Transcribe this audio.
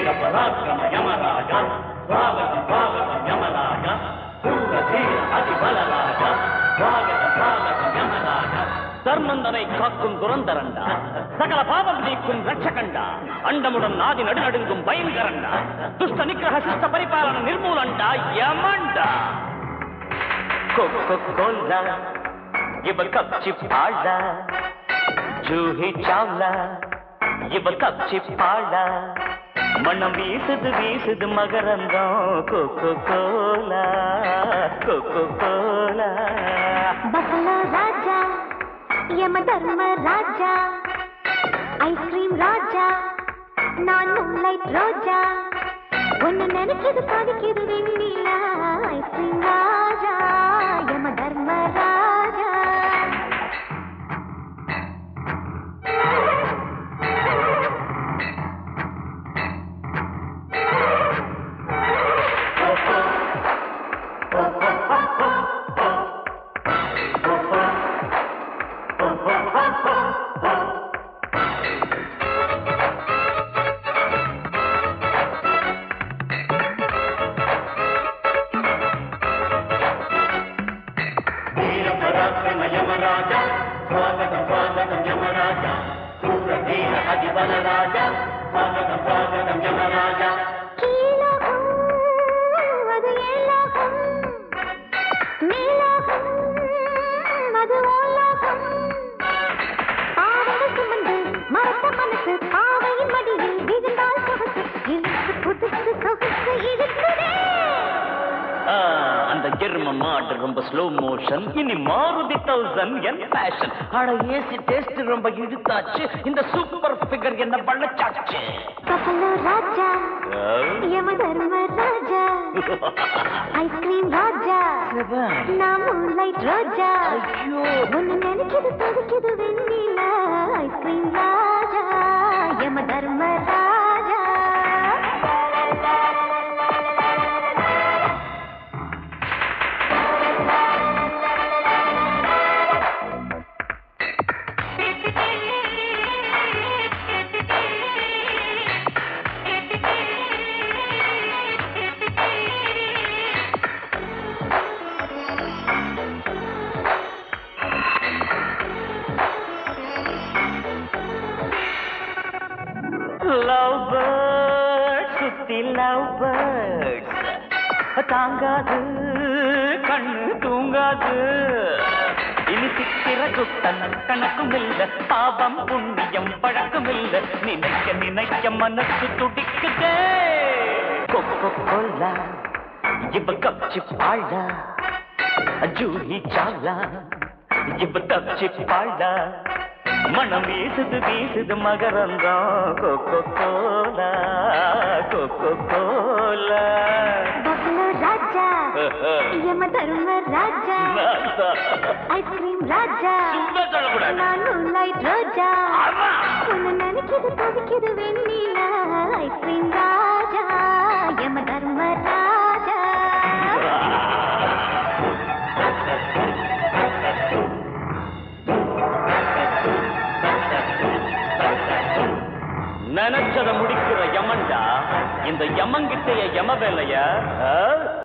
வீர பராக்கிரம யமராஜ ஸ்வாகதம் ஸ்வாகதம் யமராஜ சூர தீர அதிபலராஜ ஸ்வாகதம் ஸ்வாகதம் யமராஜ தர்மந்தனை காக்கும் துரந்தரண்டா சகல பாவம் நீக்கும் ரட்சகண்டா அண்டமுடன் நாதி நடுநடுங்கும் பயங்கரண்டா துஷ்ட நிக்கிரக சிஷ்ட பரிபாலன நிர்மூலண்டா யமண்டா கொக்கோ கோலா இவ கப்சி பாடா ஜூஹி சாவ்லா இவ கப்சி பாடா மனம் வீசுது வீசுது மகரந்தம் Coca Cola Coca Cola buffalo Raja Yama Dharma Raja ice cream ராஜா நான் மூன்லைட் ரோஜா ஒன்னு நினைக்குது பாதிக்குது வெண்ணிலா ஐஸ்கிரீம் ராஜா யம தர்ம ராஜா வீர பராக்கிரம யமராஜ ஸ்வாகதம் ஸ்வாகதம் யமராஜ சூர தீர அதிபலராஜ ஸ்வாகதம் ஸ்வாகதம் யமராஜ கீழோகம் அது ஏலோகம் மேலோகம் அது ஓலோகம் பாவங்கள் சுமந்து மரத்த மனசு பாவையின் மடியில் விழுந்தால் சொகுசு இழுத்து புதுசு சொகுசு இழுக்குதே ஆ, அந்த எரும மாடு ரொம்ப ஸ்லோ மோஷன் இனி மாருதி தௌசண்ட் என் ஃபேஷன் ஆனா ஏசி டேஸ்ட் ரொம்ப இழுத்தாச்சு இந்த சூப்பர் ஃபிகர் என்ன பண்ணச்சாச்சு பஃபலோ ராஜா யம தர்ம ராஜா ஐஸ்கிரீம் ராஜா நான் மூன்லைட் ரோஜா ஐயோ ஒன்னு நினைக்குது துடிக்குது vanilla ice cream Raja Yama Dharma Raja love bird சுத்தி லவ் பேர்ட் தாங்காது கண்ணு தூங்காது இனி சித்திர குத்தன் கணக்கும் இல்ல பாவம் புண்ணியம் பழக்கம் இல்ல நினைக்க நினைக்க மனசு துடிக்குதே கொக்கோ கொல்லா இவ கப்சி பாழா ஜூஹி சாலா இவ கப்சி பாழா மனம் வீசுது வீசுது மகரந்தம் Coca Cola Coca Cola buffalo Raja Yama Dharma Raja ice cream ராஜா சும்மா சொல்லக்கூடாது நான் மூன்லைட் ரோஜா ஆமா ஒன்னு நினைக்குது துடிக்குது வெண்ணிலா ஐஸ்கிரீம் ராஜா யம தர்ம ராஜா நினைச்சத முடிக்கிற யமன்டா இந்த யமங்கிட்டைய யம வேலைய ஆ?